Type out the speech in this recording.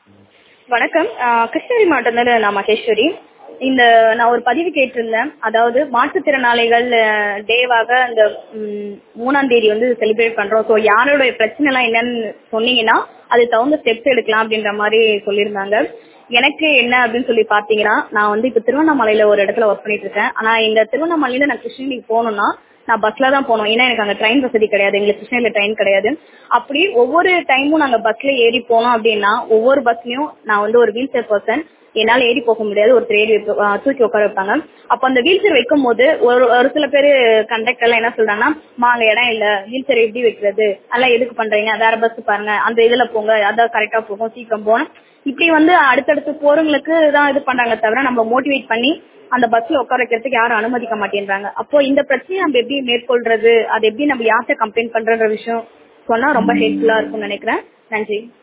வணக்கம் ஆஹ் கிருஷ்ணகிரி மாவட்டத்தில் நான் மகேஸ்வரி இந்த நான் ஒரு பதிவு கேட்டிருந்தேன் அதாவது மாற்றுத்திறனாளிகள் டேவாக இந்த ம், மூணாம் தேதி வந்து செலிப்ரேட் பண்றோம் ஸோ யாரோட பிரச்சனை எல்லாம் என்னன்னு சொன்னீங்கன்னா அது தகுந்த ஸ்டெப்ஸ் எடுக்கலாம் அப்படின்ற மாதிரி சொல்லியிருந்தாங்க எனக்கு என்ன அப்படின்னு சொல்லி பாத்தீங்கன்னா நான் வந்து இப்ப திருவண்ணாமலையில ஒரு இடத்துல ஒர்க் பண்ணிட்டு இருக்கேன் ஆனா இந்த திருவண்ணாமலையில நான் கிருஷ்ணகிரிக்கு போகணும்னா நான் பஸ்ல தான் போகணும் ஏன்னா எனக்கு அங்க ட்ரெயின் வசதி கிடையாது எங்களுக்கு கிருஷ்ணகிரியில ட்ரெயின் கிடையாது அப்படி ஒவ்வொரு டைமும் நாங்க பஸ்ல ஏறி போனோம் அப்படின்னா ஒவ்வொரு பஸ்லயும் நான் வந்து ஒரு வீல் சேர் பர்சன் என்னால ஏறி போக முடியாது ஒருத்தர் ஏறி வைப்ப- ஆஹ் தூக்கி உட்கார வைப்பாங்க அப்ப அந்த வீல் சேர் வைக்கும் போது ஒரு ஒரு சில பேர் கண்டக்டர் எல்லாம் என்ன சொல்றாங்கன்னா "மா, அங்க இடம் இல்ல வீல் சேர் எப்படி வைக்கிறது அதெல்லாம் எதுக்கு பண்றீங்க வேற பஸ் பாருங்க அந்த இதுல போங்க அதான் கரெக்டா போகும் சீக்கிரம் போகணும் இப்படி வந்து அடுத்தடுத்து போறவங்களுக்கு தான் இது பண்றாங்க தவிர நம்ம மோட்டிவேட் பண்ணி அந்த பஸ்ல உட்கார வைக்கிறதுக்கு யாரும் அனுமதிக்க மாட்டேன்றாங்க அப்போ இந்த பிரச்சனையை நம்ம எப்படி மேற்கொள்றது அது எப்படி நம்ம யார்கிட்ட கம்ப்ளைண்ட் பண்றன்ற விஷயம் சொன்னா ரொம்ப ஹெல்ப்ஃபுல்லா இருக்கும்னு நினைக்கிறேன் நன்றி